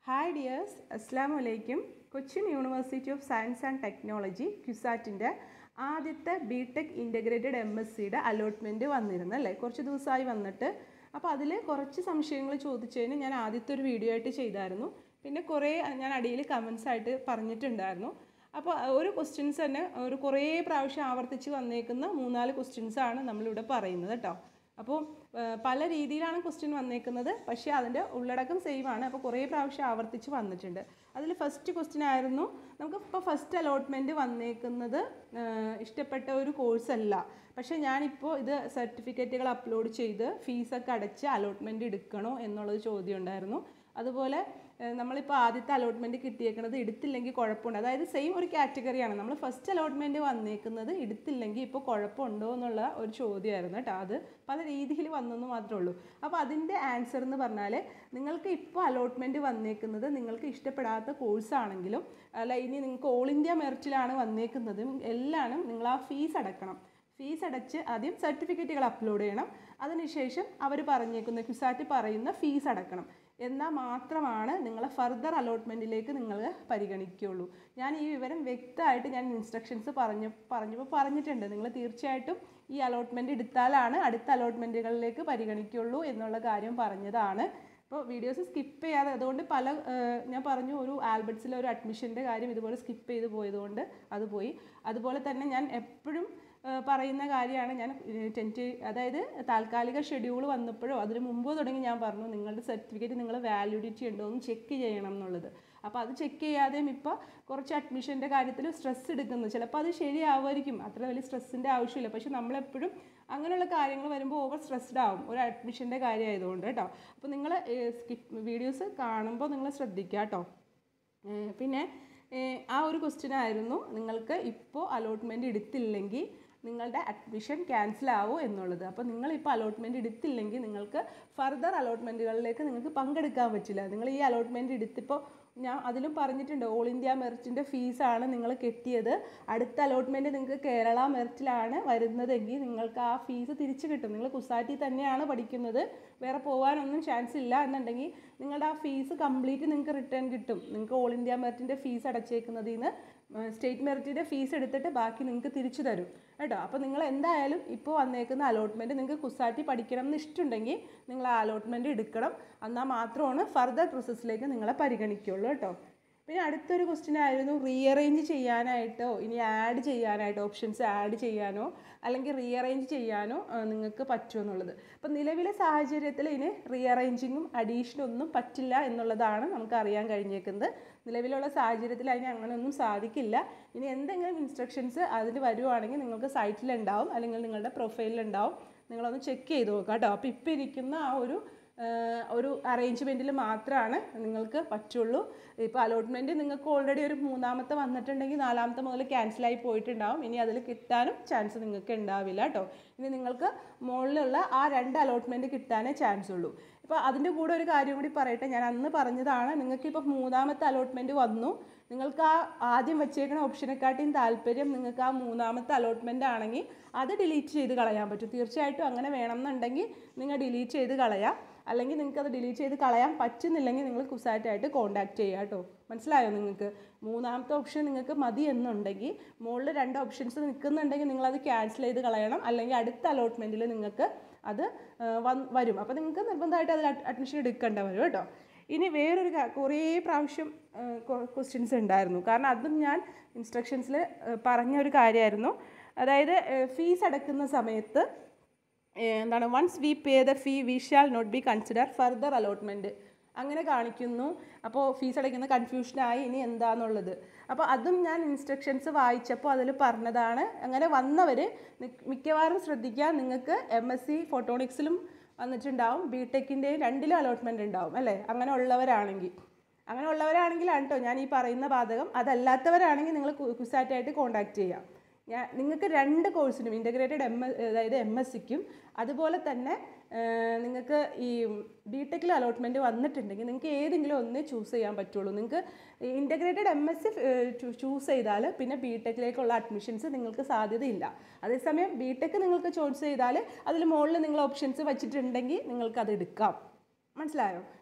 hi dears അസ്സാം വലൈക്കും Cochin university of science and technology ക്യുസാറ്റിൻ്റെ ആദ്യത്തെ B tech integrated M S സിയുടെ അലോട്ട്മെൻറ്റ് വന്നിരുന്നു അല്ലേ കുറച്ച് ദിവസമായി വന്നിട്ട് അപ്പോൾ അതിൽ കുറച്ച് സംശയങ്ങൾ ചോദിച്ചതിന് ഞാൻ ആദ്യത്തെ ഒരു വീഡിയോ ആയിട്ട് ചെയ്തായിരുന്നു പിന്നെ കുറേ ഞാൻ അടിയിൽ കമൻസ് ആയിട്ട് പറഞ്ഞിട്ടുണ്ടായിരുന്നു അപ്പോൾ ഒരു ക്വസ്റ്റ്യൻസ് തന്നെ ഒരു കുറേ പ്രാവശ്യം ആവർത്തിച്ച് വന്നേക്കുന്ന മൂന്നാല് ക്വസ്റ്റ്യൻസ് ആണ് നമ്മളിവിടെ പറയുന്നത് കേട്ടോ അപ്പോൾ പല രീതിയിലാണ് ക്വസ്റ്റ്യൻ വന്നേക്കുന്നത് പക്ഷേ അതിൻ്റെ ഉള്ളടക്കം സെയിം ആണ് അപ്പോൾ കുറേ പ്രാവശ്യം ആവർത്തിച്ച് വന്നിട്ടുണ്ട് അതിൽ ഫസ്റ്റ് ക്വസ്റ്റ്യൻ ആയിരുന്നു നമുക്ക് ഇപ്പോൾ ഫസ്റ്റ് അലോട്ട്മെൻറ്റ് വന്നേക്കുന്നത് ഇഷ്ടപ്പെട്ട ഒരു കോഴ്സ് അല്ല പക്ഷേ ഞാനിപ്പോൾ ഇത് സർട്ടിഫിക്കറ്റുകൾ അപ്ലോഡ് ചെയ്ത് ഫീസൊക്കെ അടച്ച് അലോട്ട്മെൻറ്റ് എടുക്കണോ എന്നുള്ളൊരു ചോദ്യം ഉണ്ടായിരുന്നു അതുപോലെ നമ്മളിപ്പോൾ ആദ്യത്തെ അലോട്ട്മെൻറ്റ് കിട്ടിയേക്കുന്നത് എടുത്തില്ലെങ്കിൽ കുഴപ്പമുണ്ട് അതായത് സെയിം ഒരു കാറ്റഗറിയാണ് നമ്മൾ ഫസ്റ്റ് അലോട്ട്മെൻറ്റ് വന്നേക്കുന്നത് എടുത്തില്ലെങ്കിൽ ഇപ്പോൾ കുഴപ്പമുണ്ടോ എന്നുള്ള ഒരു ചോദ്യമായിരുന്നു കേട്ടോ അത് പല രീതിയിൽ വന്നെന്ന് മാത്രമേ ഉള്ളൂ അപ്പോൾ അതിൻ്റെ ആൻസർ എന്ന് പറഞ്ഞാൽ നിങ്ങൾക്ക് ഇപ്പോൾ അലോട്ട്മെൻറ്റ് വന്നേക്കുന്നത് നിങ്ങൾക്ക് ഇഷ്ടപ്പെടാത്ത കോഴ്സാണെങ്കിലും അല്ല ഇനി നിങ്ങൾക്ക് ഓൾ ഇന്ത്യ മെറിറ്റിലാണ് വന്നേക്കുന്നതും എല്ലാനും നിങ്ങൾ ആ ഫീസ് അടക്കണം ഫീസ് അടച്ച് ആദ്യം സർട്ടിഫിക്കറ്റുകൾ അപ്ലോഡ് ചെയ്യണം അതിനുശേഷം അവർ പറഞ്ഞേക്കുന്ന ക്യുസാറ്റ് പറയുന്ന ഫീസ് അടക്കണം എന്നാൽ മാത്രമാണ് നിങ്ങളെ ഫർദർ അലോട്ട്മെൻറ്റിലേക്ക് നിങ്ങൾ പരിഗണിക്കുകയുള്ളൂ ഞാൻ ഈ വിവരം വ്യക്തമായിട്ട് ഞാൻ ഇൻസ്ട്രക്ഷൻസ് പറഞ്ഞു പറഞ്ഞപ്പോൾ പറഞ്ഞിട്ടുണ്ട് നിങ്ങൾ തീർച്ചയായിട്ടും ഈ അലോട്ട്മെൻറ്റ് എടുത്താലാണ് അടുത്ത അലോട്ട്മെൻറ്റുകളിലേക്ക് പരിഗണിക്കുകയുള്ളൂ എന്നുള്ള കാര്യം പറഞ്ഞതാണ് അപ്പോൾ വീഡിയോസ് സ്കിപ്പ് ചെയ്യാതെ അതുകൊണ്ട് പല ഞാൻ പറഞ്ഞു ഒരു ആൽബർട്സിലെ ഒരു അഡ്മിഷൻ്റെ കാര്യം ഇതുപോലെ സ്കിപ്പ് ചെയ്ത് പോയതുകൊണ്ട് അത് പോയി അതുപോലെ തന്നെ ഞാൻ എപ്പോഴും പറയുന്ന കാര്യമാണ് ഞാൻ ടെൻറ്റ് അതായത് താൽക്കാലിക ഷെഡ്യൂൾ വന്നപ്പോഴോ അതിന് മുമ്പ് തുടങ്ങി ഞാൻ പറഞ്ഞു നിങ്ങളുടെ സർട്ടിഫിക്കറ്റ് നിങ്ങൾ വാലിഡിറ്റി ഉണ്ടോ എന്ന് ചെക്ക് ചെയ്യണം എന്നുള്ളത് അപ്പോൾ അത് ചെക്ക് ചെയ്യാതെയും ഇപ്പോൾ കുറച്ച് അഡ്മിഷൻ്റെ കാര്യത്തിൽ സ്ട്രെസ് എടുക്കുന്നു ചിലപ്പോൾ അത് ശരിയാവുമായിരിക്കും അത്ര വലിയ സ്ട്രെസ്സിൻ്റെ ആവശ്യമില്ല പക്ഷെ നമ്മളെപ്പോഴും അങ്ങനെയുള്ള കാര്യങ്ങൾ വരുമ്പോൾ ഓവർ സ്ട്രെസ്ഡ് ആവും ഒരു അഡ്മിഷൻ്റെ കാര്യമായതുകൊണ്ട് കേട്ടോ അപ്പോൾ നിങ്ങൾ സ്കിപ്പ് വീഡിയോസ് കാണുമ്പോൾ നിങ്ങൾ ശ്രദ്ധിക്കുക കേട്ടോ പിന്നെ ആ ഒരു ക്വസ്റ്റ്യൻ ആയിരുന്നു നിങ്ങൾക്ക് ഇപ്പോൾ അലോട്ട്മെൻറ്റ് എടുത്തില്ലെങ്കിൽ നിങ്ങളുടെ അഡ്മിഷൻ ക്യാൻസൽ ആവോ എന്നുള്ളത് അപ്പോൾ നിങ്ങളിപ്പോൾ അലോട്ട്മെൻറ്റ് എടുത്തില്ലെങ്കിൽ നിങ്ങൾക്ക് ഫർദർ അലോട്ട്മെൻറ്റുകളിലേക്ക് നിങ്ങൾക്ക് പങ്കെടുക്കാൻ പറ്റില്ല നിങ്ങൾ ഈ അലോട്ട്മെൻറ്റ് എടുത്തിപ്പോൾ ഞാൻ അതിലും പറഞ്ഞിട്ടുണ്ട് ഓൾ ഇന്ത്യ മെറിറ്റിൻ്റെ ഫീസാണ് നിങ്ങൾ കെട്ടിയത് അടുത്ത അലോട്ട്മെൻറ്റ് നിങ്ങൾക്ക് കേരള മെറിറ്റിലാണ് വരുന്നതെങ്കിൽ നിങ്ങൾക്ക് ആ ഫീസ് തിരിച്ചു കിട്ടും നിങ്ങൾ കുസാറ്റി തന്നെയാണ് പഠിക്കുന്നത് വേറെ പോകാനൊന്നും ചാൻസ് ഇല്ല എന്നുണ്ടെങ്കിൽ നിങ്ങളുടെ ആ ഫീസ് കംപ്ലീറ്റ് നിങ്ങൾക്ക് റിട്ടേൺ കിട്ടും നിങ്ങൾക്ക് ഓൾ ഇന്ത്യ മെറിറ്റിൻ്റെ ഫീസ് അടച്ചേക്കുന്നതിൽ നിന്ന് സ്റ്റേറ്റ് മെറിറ്റിൻ്റെ ഫീസ് എടുത്തിട്ട് ബാക്കി നിങ്ങൾക്ക് തിരിച്ചു തരും കേട്ടോ അപ്പോൾ നിങ്ങൾ എന്തായാലും ഇപ്പോൾ വന്നേക്കുന്ന അലോട്ട്മെൻറ്റ് നിങ്ങൾക്ക് കുസാറ്റി പഠിക്കണം എന്ന് ഇഷ്ടമുണ്ടെങ്കിൽ നിങ്ങൾ ആ അലോട്ട്മെൻറ്റ് എടുക്കണം എന്നാൽ മാത്രമാണ് ഫർദർ പ്രോസസ്സിലേക്ക് നിങ്ങളെ പരിഗണിക്കുകയുള്ളൂ കേട്ടോ പിന്നെ അടുത്തൊരു ക്വസ്റ്റ്യൻ ആയിരുന്നു റീഅറേഞ്ച് ചെയ്യാനായിട്ടോ ഇനി ആഡ് ചെയ്യാനായിട്ടോ ഓപ്ഷൻസ് ആഡ് ചെയ്യാനോ അല്ലെങ്കിൽ റീഅറേഞ്ച് ചെയ്യാനോ നിങ്ങൾക്ക് പറ്റുമോ എന്നുള്ളത് അപ്പം നിലവിലെ സാഹചര്യത്തിൽ ഇനി റീഅറേഞ്ചിങ്ങും അഡീഷനും ഒന്നും പറ്റില്ല എന്നുള്ളതാണ് നമുക്ക് അറിയാൻ കഴിഞ്ഞേക്കുന്നത് നിലവിലുള്ള സാഹചര്യത്തിൽ അതിന് അങ്ങനെയൊന്നും സാധിക്കില്ല ഇനി എന്തെങ്കിലും ഇൻസ്ട്രക്ഷൻസ് അതിൽ വരുവാണെങ്കിൽ നിങ്ങൾക്ക് സൈറ്റിലുണ്ടാവും അല്ലെങ്കിൽ നിങ്ങളുടെ പ്രൊഫൈലിലുണ്ടാവും നിങ്ങളൊന്ന് ചെക്ക് ചെയ്ത് നോക്കുക കേട്ടോ അപ്പോൾ ഇപ്പോൾ ഇരിക്കുന്ന ആ ഒരു ഒരു അറേഞ്ച്മെൻറ്റിൽ മാത്രമാണ് നിങ്ങൾക്ക് പറ്റുള്ളൂ ഇപ്പോൾ അലോട്ട്മെൻറ്റ് നിങ്ങൾക്ക് ഓൾറെഡി ഒരു മൂന്നാമത്തെ വന്നിട്ടുണ്ടെങ്കിൽ നാലാമത്തെ മുതൽ ക്യാൻസലായി പോയിട്ടുണ്ടാവും ഇനി അതിൽ കിട്ടാനും ചാൻസ് നിങ്ങൾക്ക് ഉണ്ടാവില്ല കേട്ടോ ഇനി നിങ്ങൾക്ക് മുകളിലുള്ള ആ രണ്ട് അലോട്ട്മെൻറ്റ് കിട്ടാനേ ചാൻസ് ഉള്ളൂ ഇപ്പോൾ അതിൻ്റെ കൂടെ ഒരു കാര്യം കൂടി പറയട്ടെ ഞാൻ അന്ന് പറഞ്ഞതാണ് നിങ്ങൾക്കിപ്പോൾ മൂന്നാമത്തെ അലോട്ട്മെൻറ്റ് വന്നു നിങ്ങൾക്ക് ആ ആദ്യം വെച്ചേക്കുന്ന ഓപ്ഷനെക്കാട്ടിയും താല്പര്യം നിങ്ങൾക്ക് ആ മൂന്നാമത്തെ അലോട്ട്മെൻ്റ് ആണെങ്കിൽ അത് ഡിലീറ്റ് ചെയ്ത് കളയാൻ പറ്റും തീർച്ചയായിട്ടും അങ്ങനെ വേണമെന്നുണ്ടെങ്കിൽ നിങ്ങൾ ഡിലീറ്റ് ചെയ്ത് കളയാം അല്ലെങ്കിൽ നിങ്ങൾക്ക് അത് ഡിലീറ്റ് ചെയ്ത് കളയാൻ പറ്റുന്നില്ലെങ്കിൽ നിങ്ങൾ കുസാറ്റായിട്ട് കോൺടാക്റ്റ് ചെയ്യുക കേട്ടോ മനസ്സിലായോ നിങ്ങൾക്ക് മൂന്നാമത്തെ ഓപ്ഷൻ നിങ്ങൾക്ക് മതി എന്നുണ്ടെങ്കിൽ മുകളിൽ രണ്ട് ഓപ്ഷൻസ് നിൽക്കുന്നുണ്ടെങ്കിൽ നിങ്ങളത് ക്യാൻസൽ ചെയ്ത് കളയണം അല്ലെങ്കിൽ അടുത്ത അലോട്ട്മെൻറ്റിൽ നിങ്ങൾക്ക് അത് വരും അപ്പോൾ നിങ്ങൾക്ക് നിർബന്ധമായിട്ട് അതിൽ അഡ്മിഷൻ എടുക്കേണ്ട വരും കേട്ടോ ഇനി വേറൊരു കുറേ പ്രാവശ്യം ക്വസ്റ്റ്യൻസ് ഉണ്ടായിരുന്നു കാരണം അതും ഞാൻ ഇൻസ്ട്രക്ഷൻസിൽ പറഞ്ഞ ഒരു കാര്യമായിരുന്നു അതായത് ഫീസ് അടക്കുന്ന സമയത്ത് എന്താണ് once we pay the fee we shall not be consider further allotment അങ്ങനെ കാണിക്കുന്നു അപ്പോൾ ഫീസ് അടയ്ക്കുന്ന കൺഫ്യൂഷനായി ഇനി എന്താണെന്നുള്ളത് അപ്പോൾ അതും ഞാൻ ഇൻസ്ട്രക്ഷൻസ് വായിച്ചപ്പോൾ അതിൽ പറഞ്ഞതാണ് അങ്ങനെ വന്നവർ മിക്കവാറും ശ്രദ്ധിക്കുക നിങ്ങൾക്ക് എം എസ് സി ഫോട്ടോണിക്സിലും വന്നിട്ടുണ്ടാവും ബി ടെക്കിൻ്റെയും രണ്ടിലും അലോട്ട്മെൻറ്റ് ഉണ്ടാവും അല്ലേ അങ്ങനെ ഉള്ളവരാണെങ്കിൽ അങ്ങനെ ഉള്ളവരാണെങ്കിലാണ് കേട്ടോ ഞാൻ ഈ പറയുന്ന ബാധകം അതല്ലാത്തവരാണെങ്കിൽ നിങ്ങൾ കുസാറ്റായിട്ട് കോൺടാക്റ്റ് ചെയ്യാം ഞാൻ നിങ്ങൾക്ക് രണ്ട് കോഴ്സിനും ഇൻ്റഗ്രേറ്റഡ് എം അതായത് എം എസ് സിക്കും അതുപോലെ തന്നെ നിങ്ങൾക്ക് ഈ ബി ടെക്കിൽ അലോട്ട്മെൻറ്റ് വന്നിട്ടുണ്ടെങ്കിൽ നിങ്ങൾക്ക് ഏതെങ്കിലും ഒന്ന് ചൂസ് ചെയ്യാൻ പറ്റുള്ളൂ നിങ്ങൾക്ക് integrated M S C choose ചെയ്താൽ പിന്നെ ബി ടെക്കിലേക്കുള്ള അഡ്മിഷൻസ് നിങ്ങൾക്ക് സാധ്യതയില്ല അതേസമയം ബി ടെക്ക് നിങ്ങൾക്ക് ചൂസ് ചെയ്താൽ അതിൽ മുകളിൽ നിങ്ങൾ ഓപ്ഷൻസ് വെച്ചിട്ടുണ്ടെങ്കിൽ നിങ്ങൾക്ക് അത് എടുക്കാം മനസ്സിലായോ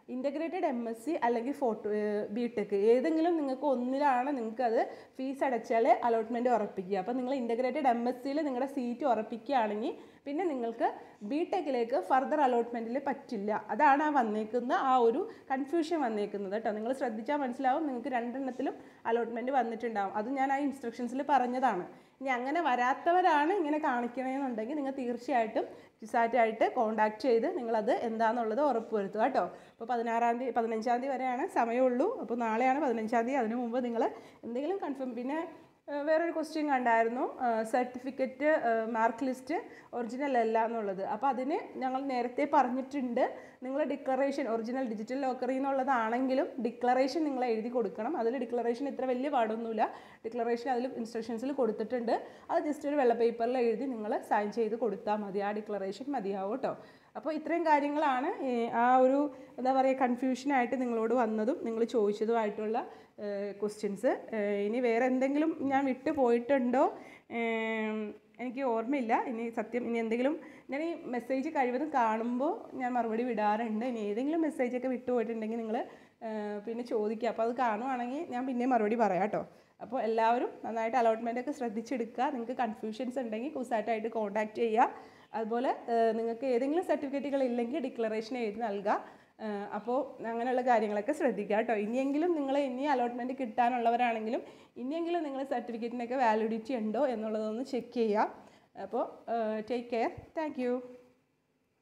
ഇൻ്റഗ്രേറ്റഡ് എം എസ് സി അല്ലെങ്കിൽ ഫോട്ടോ ബി ടെക് ഏതെങ്കിലും നിങ്ങൾക്ക് ഒന്നിലാണ് നിങ്ങൾക്ക് അത് ഫീസ് അടച്ചാൽ അലോട്ട്മെൻറ്റ് ഉറപ്പിക്കുക അപ്പോൾ നിങ്ങൾ ഇൻ്റഗ്രേറ്റഡ് എം എസ് സിയിൽ നിങ്ങളുടെ സീറ്റ് ഉറപ്പിക്കുകയാണെങ്കിൽ പിന്നെ നിങ്ങൾക്ക് ബി ടെക്കിലേക്ക് ഫർദർ അലോട്ട്മെൻറ്റിൽ പറ്റില്ല അതാണ് ആ വന്നേക്കുന്ന ആ ഒരു കൺഫ്യൂഷൻ വന്നേക്കുന്നത് കേട്ടോ നിങ്ങൾ ശ്രദ്ധിച്ചാൽ മനസ്സിലാവും നിങ്ങൾക്ക് രണ്ടെണ്ണത്തിലും അലോട്ട്മെൻറ്റ് വന്നിട്ടുണ്ടാവും അത് ഞാൻ ആ ഇൻസ്ട്രക്ഷൻസിൽ പറഞ്ഞതാണ് ഇനി അങ്ങനെ വരാത്തവരാണ് ഇങ്ങനെ കാണിക്കണമെന്നുണ്ടെങ്കിൽ നിങ്ങൾ തീർച്ചയായിട്ടും ക്യുസാറ്റായിട്ട് കോൺടാക്ട് ചെയ്ത് നിങ്ങളത് എന്താണെന്നുള്ളത് ഉറപ്പ് വരുത്തുക കേട്ടോ അപ്പോൾ പതിനാറാം തീയതി പതിനഞ്ചാം തീയതി വരെയാണ് സമയമുള്ളൂ അപ്പോൾ നാളെയാണ് പതിനഞ്ചാം തീയതി അതിനു മുമ്പ് നിങ്ങൾ എന്തെങ്കിലും കൺഫേം പിന്നെ ഏഹ് വേറൊരു ക്വസ്റ്റ്യൻ കണ്ടായിരുന്നു സർട്ടിഫിക്കറ്റ് മാർക്ക് ലിസ്റ്റ് ഒറിജിനൽ അല്ല എന്നുള്ളത് അപ്പോൾ അതിന് ഞങ്ങൾ നേരത്തെ പറഞ്ഞിട്ടുണ്ട് നിങ്ങൾ ഡിക്ലറേഷൻ ഒറിജിനൽ ഡിജിറ്റൽ ലോക്കറിൽ നിന്നുള്ളതാണെങ്കിലും ഡിക്ലറേഷൻ നിങ്ങൾ എഴുതി കൊടുക്കണം അതിൽ ഡിക്ലറേഷൻ ഇത്ര വലിയ പാടൊന്നുമില്ല ഡിക്ലറേഷൻ അതിൽ ഇൻസ്ട്രക്ഷൻസിൽ കൊടുത്തിട്ടുണ്ട് അത് ജസ്റ്റ് ഒരു വെള്ള പേപ്പറിൽ എഴുതി നിങ്ങൾ സൈൻ ചെയ്ത് കൊടുത്താൽ മതി ആ ഡിക്ലറേഷൻ മതിയാവും കേട്ടോ അപ്പോൾ ഇത്രയും കാര്യങ്ങളാണ് ഈ ആ ഒരു എന്താ പറയുക കൺഫ്യൂഷനായിട്ട് നിങ്ങളോട് വന്നതും നിങ്ങൾ ചോദിച്ചതുമായിട്ടുള്ള ക്വസ്റ്റ്യൻസ് ഇനി വേറെ എന്തെങ്കിലും ഞാൻ വിട്ടു പോയിട്ടുണ്ടോ ഏം, എനിക്ക് ഓർമ്മയില്ല ഇനി സത്യം ഇനി എന്തെങ്കിലും ഞാൻ ഈ മെസ്സേജ് കഴിവതും കാണുമ്പോൾ ഞാൻ മറുപടി വിടാറുണ്ട് ഇനി ഏതെങ്കിലും മെസ്സേജൊക്കെ വിട്ടു പോയിട്ടുണ്ടെങ്കിൽ നിങ്ങൾ പിന്നെ ചോദിക്കുക അപ്പോൾ അത് കാണുവാണെങ്കിൽ ഞാൻ പിന്നെ മറുപടി പറയാം കേട്ടോ അപ്പോൾ എല്ലാവരും നന്നായിട്ട് അലോട്ട്മെൻ്റ് ഒക്കെ ശ്രദ്ധിച്ചെടുക്കുക നിങ്ങൾക്ക് കൺഫ്യൂഷൻസ് ഉണ്ടെങ്കിൽ കുസാറ്റായിട്ട് കോൺടാക്റ്റ് ചെയ്യുക അതുപോലെ ഏഹ്, നിങ്ങൾക്ക് ഏതെങ്കിലും സർട്ടിഫിക്കറ്റുകൾ ഇല്ലെങ്കിൽ ഡിക്ലറേഷൻ എഴുതി നൽകുക ഏഹ്, അപ്പോൾ അങ്ങനെയുള്ള കാര്യങ്ങളൊക്കെ ശ്രദ്ധിക്കുക കേട്ടോ ഇനിയെങ്കിലും നിങ്ങൾ ഇനി അലോട്ട്മെൻറ്റ് കിട്ടാനുള്ളവരാണെങ്കിലും ഇനിയെങ്കിലും നിങ്ങൾ സർട്ടിഫിക്കറ്റിനൊക്കെ വാലിഡിറ്റി ഉണ്ടോ എന്നുള്ളതൊന്ന് ചെക്ക് ചെയ്യുക അപ്പോൾ ടേക്ക് കെയർ താങ്ക് യു